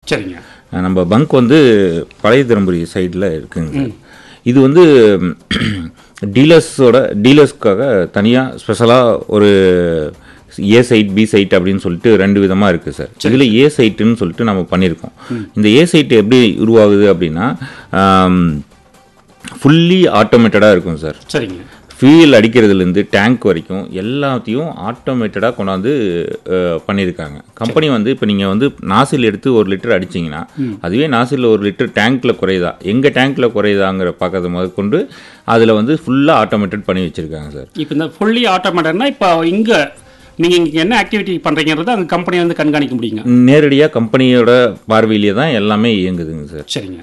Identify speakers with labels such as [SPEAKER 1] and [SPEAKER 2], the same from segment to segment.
[SPEAKER 1] சரிங்க
[SPEAKER 2] அஹ் நம்ம பங்க் வந்து பழைய தருமபுரி சைடில் இருக்குங்க சார் இது வந்து டீலர்ஸோட டீலர்ஸ்க்காக தனியாக ஸ்பெஷலாக ஒரு ஏ சைட் பி சைட் அப்படின்னு சொல்லிட்டு ரெண்டு விதமாக இருக்குது சார் இதில் ஏ சைட்டுன்னு சொல்லிட்டு நம்ம பண்ணியிருக்கோம் இந்த ஏ சைட் எப்படி உருவாகுது அப்படின்னா ஃபுல்லி ஆட்டோமேட்டடாக இருக்கும் சார்
[SPEAKER 1] சரிங்க
[SPEAKER 2] ஃபியூல் அடிக்கிறதுலேருந்து டேங்க் வரைக்கும் எல்லாத்தையும் ஆட்டோமேட்டடாக கொண்டாந்து அஹ், பண்ணியிருக்காங்க கம்பெனி வந்து இப்போ நீங்கள் வந்து நாசில் எடுத்து ஒரு லிட்டர் அடிச்சிங்கன்னா அதுவே நாசில் ஒரு லிட்டர் டேங்க்கில் குறையுதா எங்கள் டேங்க்கில் குறையுதாங்கிற பார்க்கறது முதற்கொண்டு அதில் வந்து ஃபுல்லாக ஆட்டோமேட்டட் பண்ணி வச்சுருக்காங்க சார்
[SPEAKER 1] இப்போ இந்த ஃபுல்லி ஆட்டோமேட்டட்னா இப்போ இங்கே நீங்கள் இங்கே என்ன ஆக்டிவிட்டி பண்ணுறீங்கிறத அந்த கம்பெனி வந்து கண்காணிக்க முடியுங்க
[SPEAKER 2] நேரடியாக கம்பெனியோட பார்வையிலே தான் எல்லாமே இயங்குதுங்க சார்
[SPEAKER 1] சரிங்க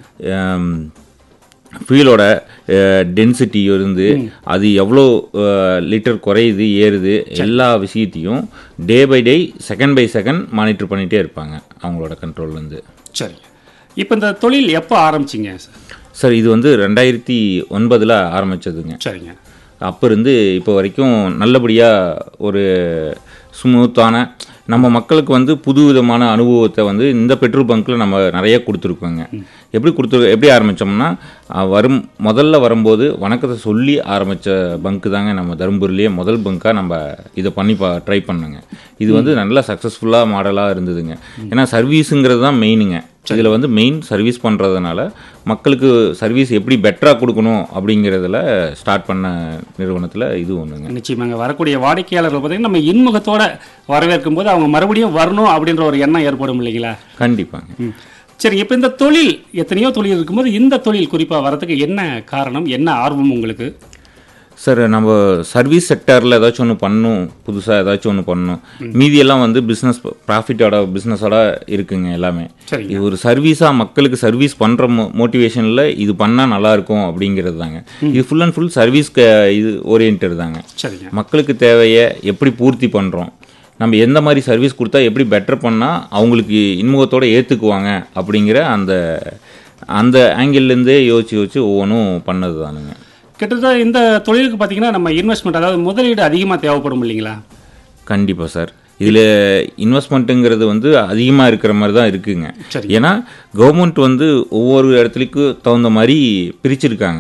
[SPEAKER 2] ஃபியூலோட டென்சிட்டி இருந்து அது எவ்வளோ லிட்டர் குறையுது ஏறுது எல்லா விஷயத்தையும் day by day second by second monitor பண்ணிகிட்டே இருப்பாங்க அவங்களோட கண்ட்ரோல்லேருந்து
[SPEAKER 1] சரிங்க இப்போ இந்த தொழில் எப்போ ஆரம்பிச்சிங்க சார்
[SPEAKER 2] சார் இது வந்து ரெண்டாயிரத்தி ஒன்பதில் ஆரம்பித்ததுங்க
[SPEAKER 1] சரிங்க
[SPEAKER 2] அப்போ இருந்து இப்போ வரைக்கும் நல்லபடியாக ஒரு ஸ்மூத்தான நம்ம மக்களுக்கு வந்து புது விதமான அனுபவத்தை வந்து இந்த பெட்ரோல் பங்க்கில் நம்ம நிறைய கொடுத்துருக்கோங்க எப்படி கொடுத்து எப்படி ஆரம்பித்தோம்னா வரும் முதல்ல வரும்போது வணக்கத்தை சொல்லி ஆரம்பித்த பங்க்கு தாங்க நம்ம தருமபுரிலேயே முதல் பங்காக நம்ம இதை பண்ணி பா ட்ரை பண்ணோங்க இது வந்து நல்ல சக்ஸஸ்ஃபுல்லாக மாடலாக இருந்ததுங்க ஏன்னா சர்வீஸுங்கிறது தான் மெயினுங்க இதில் வந்து மெயின் சர்வீஸ் பண்ணுறதுனால மக்களுக்கு சர்வீஸ் எப்படி பெட்டராக கொடுக்கணும் அப்படிங்கிறதுல ஸ்டார்ட் பண்ண நிறுவனத்தில் இது ஒன்றுங்க
[SPEAKER 1] நிச்சயமாங்க வரக்கூடிய வாடிக்கையாளர்கள் பார்த்தீங்கன்னா நம்ம இன்முகத்தோட வரவேற்கும் போது அவங்க மறுபடியும் வரணும் அப்படின்ற ஒரு எண்ணம் ஏற்படும் இல்லைங்களா
[SPEAKER 2] கண்டிப்பாங்க
[SPEAKER 1] ம். சரி இப்போ இந்த தொழில் எத்தனையோ தொழில் இருக்கும்போது இந்த தொழில் குறிப்பாக வரதுக்கு என்ன காரணம் என்ன ஆர்வம் உங்களுக்கு
[SPEAKER 2] சார் நம்ம சர்வீஸ் செக்டரில் ஏதாச்சும் ஒன்று பண்ணணும் புதுசாக ஏதாச்சும் ஒன்று பண்ணணும் மீதியெல்லாம் வந்து பிஸ்னஸ் ப்ராஃபிட்டோட பிஸ்னஸோட இருக்குங்க எல்லாமே
[SPEAKER 1] சரிங்க
[SPEAKER 2] இது ஒரு சர்வீஸாக மக்களுக்கு சர்வீஸ் பண்ணுற மோ மோட்டிவேஷனில் இது பண்ணால் நல்லாயிருக்கும் அப்படிங்கிறது தாங்க இது ஃபுல் அண்ட் ஃபுல் சர்வீஸ்க்கு இது ஓரியன்ட் தாங்க
[SPEAKER 1] சரிங்க
[SPEAKER 2] மக்களுக்கு தேவையை எப்படி பூர்த்தி பண்ணுறோம் நம்ம எந்த மாதிரி சர்வீஸ் கொடுத்தா எப்படி பெட்டர் பண்ணால் அவங்களுக்கு இன்முகத்தோடு ஏற்றுக்குவாங்க அப்படிங்கிற அந்த அந்த ஆங்கிள்லேருந்தே யோசிச்சு யோசிச்சு ஒவ்வொன்றும் பண்ணது தானுங்க
[SPEAKER 1] கிட்டத்தட்ட இந்த தொழிலுக்கு பார்த்தீங்கன்னா நம்ம இன்வெஸ்ட்மெண்ட் அதாவது முதலீடு அதிகமாக தேவைப்படும் இல்லைங்களா
[SPEAKER 2] கண்டிப்பாக சார் இதில் இன்வெஸ்ட்மெண்ட்டுங்கிறது வந்து அதிகமாக இருக்கிற மாதிரி தான் இருக்குங்க
[SPEAKER 1] சரி.
[SPEAKER 2] ஏன்னா கவர்மெண்ட் வந்து ஒவ்வொரு இடத்துலைக்கு தகுந்த மாதிரி பிரிச்சிருக்காங்க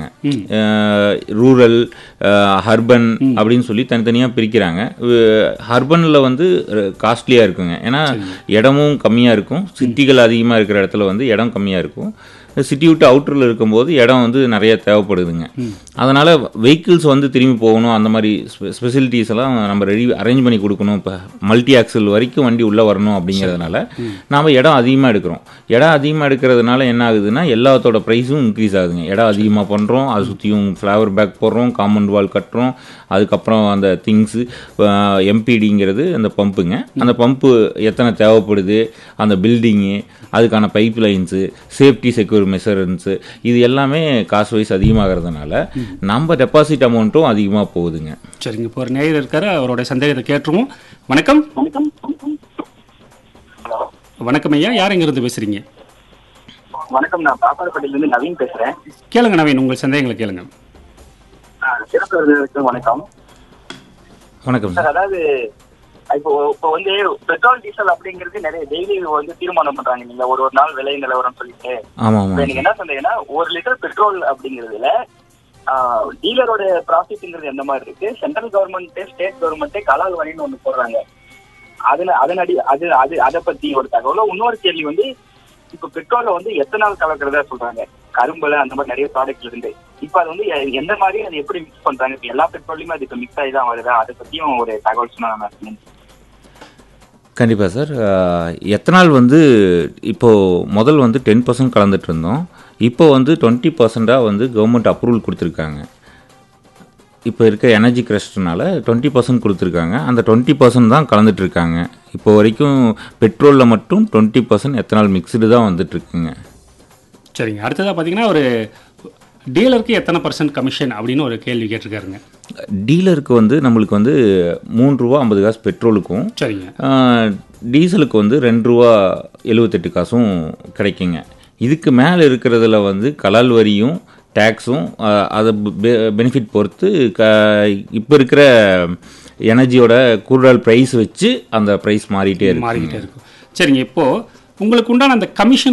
[SPEAKER 2] ரூரல் ஹர்பன் அப்படின்னு சொல்லி தனித்தனியாக பிரிக்கிறாங்க ஹர்பனில் வந்து காஸ்ட்லியாக இருக்குங்க ஏன்னா இடமும் கம்மியாக இருக்கும் சிட்டிகள் அதிகமாக இருக்கிற இடத்துல வந்து இடம் கம்மியாக இருக்கும் சிட்டி விட்டு அவுட்டரில் இருக்கும்போது இடம் வந்து நிறைய தேவைப்படுதுங்க அதனால் வெஹிக்கிள்ஸ் வந்து திரும்பி போகணும் அந்த மாதிரி ஸ்பெசிலிட்டிஸ் எல்லாம் நம்ம ரெடி அரேஞ்ச் பண்ணி கொடுக்கணும் இப்போ மல்டி ஆக்சல் வரைக்கும் வண்டி உள்ளே வரணும் அப்படிங்கிறதுனால நாம் இடம் அதிகமாக எடுக்கிறோம் இடம் அதிகமாக எடுக்கிறதுனால என்ன ஆகுதுன்னா எல்லாத்தோட ப்ரைஸும் இன்க்ரீஸ் ஆகுதுங்க இடம் அதிகமாக பண்ணுறோம் அது சுற்றியும் ஃப்ளவர் பேக் போடுறோம் காம்பவுண்ட் வால் கட்டுறோம் அதுக்கப்புறம் அந்த திங்ஸு எம்பிடிங்கிறது அந்த பம்புங்க அந்த பம்பு எத்தனை தேவைப்படுது அந்த பில்டிங்கு அதுக்கான pipe lines safety secure measures இது எல்லாமே காசு வைஸ் அதிகமாகிறதுனால நம்ம டெபாசிட் அமௌண்ட்டும் அதிகமாக போகுதுங்க
[SPEAKER 1] சரிங்க இப்போ ஒரு நேயர் இருக்காரு அவருடைய சந்தேகத்தை கேட்டுருவோம் வணக்கம் வணக்கம் ஐயா யார் இருந்து பேசுறீங்க
[SPEAKER 3] வணக்கம் நான் பாப்பாரப்பட்டியில இருந்து நவீன் பேசுறேன்
[SPEAKER 1] கேளுங்க நவீன் உங்கள் சந்தேகங்களை கேளுங்க
[SPEAKER 3] ஆஹ் சிறப்பு விருந்தினருக்கு வணக்கம்
[SPEAKER 2] வணக்கம் சார்
[SPEAKER 3] சார் அதாவது இப்போ இப்போ வந்து பெட்ரோல் டீசல் அப்படிங்கிறது நிறைய டெய்லி வந்து தீர்மானம் பண்றாங்க நீங்க ஒரு ஒரு நாள் விலை நிலவரம் சொல்லிட்டு
[SPEAKER 2] ஆமாம்
[SPEAKER 3] இப்போ
[SPEAKER 2] ஆமாம்
[SPEAKER 3] எனக்கு என்ன சொன்னீங்கன்னா ஒரு லிட்டர் பெட்ரோல் அப்படிங்கிறதுல டீலரோட ப்ராஃபிட்ங்கிறது எந்த மாதிரி இருக்கு சென்ட்ரல் கவர்மெண்ட் ஸ்டேட் கவர்மெண்ட்டே கலால் வரின்னு ஒண்ணு போடுறாங்க அதுல அதனடி அது அது அதை பத்தி ஒரு தகவலும் இன்னொரு கேள்வி வந்து இப்போ பெட்ரோல்ல வந்து எத்தனால் கலக்கிறதா சொல்றாங்க கரும்புல அந்த மாதிரி நிறைய ப்ராடக்ட்ல இருந்து இப்போ அது வந்து எ- எந்த மாதிரி அது எப்படி மிக்ஸ் பண்றாங்க இப்போ எல்லா பெட்ரோல்லையுமே அது இப்போ மிக்ஸ் ஆகி தான் வருதா அதை பத்தியும் ஒரு தகவல் சொன்னா நல்லா இருக்கும்
[SPEAKER 2] கண்டிப்பாக சார் எத்தனால் வந்து இப்போது முதல் வந்து டென் பர்சன்ட் கலந்துட்டு இருந்தோம் இப்போ வந்து டுவெண்ட்டி பர்சண்ட்டாக வந்து கவர்மெண்ட் அப்ரூவல் கொடுத்துருக்காங்க இப்போ இருக்க எனர்ஜி கிரஸ்ட்னால டுவெண்ட்டி பர்சன்ட் கொடுத்துருக்காங்க அந்த டுவெண்ட்டி பர்சன்ட் தான் கலந்துட்டு இருக்காங்க இப்போ வரைக்கும் பெட்ரோலில் மட்டும் டுவெண்ட்டி பர்சன்ட் எத்தனால் மிக்ஸ்டு தான் வந்துட்டுருக்குங்க
[SPEAKER 1] சரிங்க அடுத்ததாக பார்த்தீங்கன்னா ஒரு டீலருக்கு எத்தனை பர்சன்ட் கமிஷன் அப்படின்னு ஒரு கேள்வி கேட்டிருக்காருங்க
[SPEAKER 2] டீலருக்கு வந்து நம்மளுக்கு வந்து மூணு ரூபா ஐம்பது காசு பெட்ரோலுக்கும்
[SPEAKER 1] சரிங்க
[SPEAKER 2] ஆஹ், டீசலுக்கு வந்து ரெண்டு ரூபா எழுபத்தெட்டு காசும் கிடைக்குங்க இதுக்கு மேலே இருக்கிறதுல வந்து கலால் வரியும் டேக்ஸும் அதை பெனிஃபிட் பொறுத்து க இப்போ இருக்கிற எனர்ஜியோட கூடுதல் ப்ரைஸ் வச்சு அந்த ப்ரைஸ் மாறிட்டே இருக்கு
[SPEAKER 1] மாறிக்கிட்டே இருக்கும் சரிங்க இப்போ உங்களுக்கு உண்டான அந்த கமிஷன்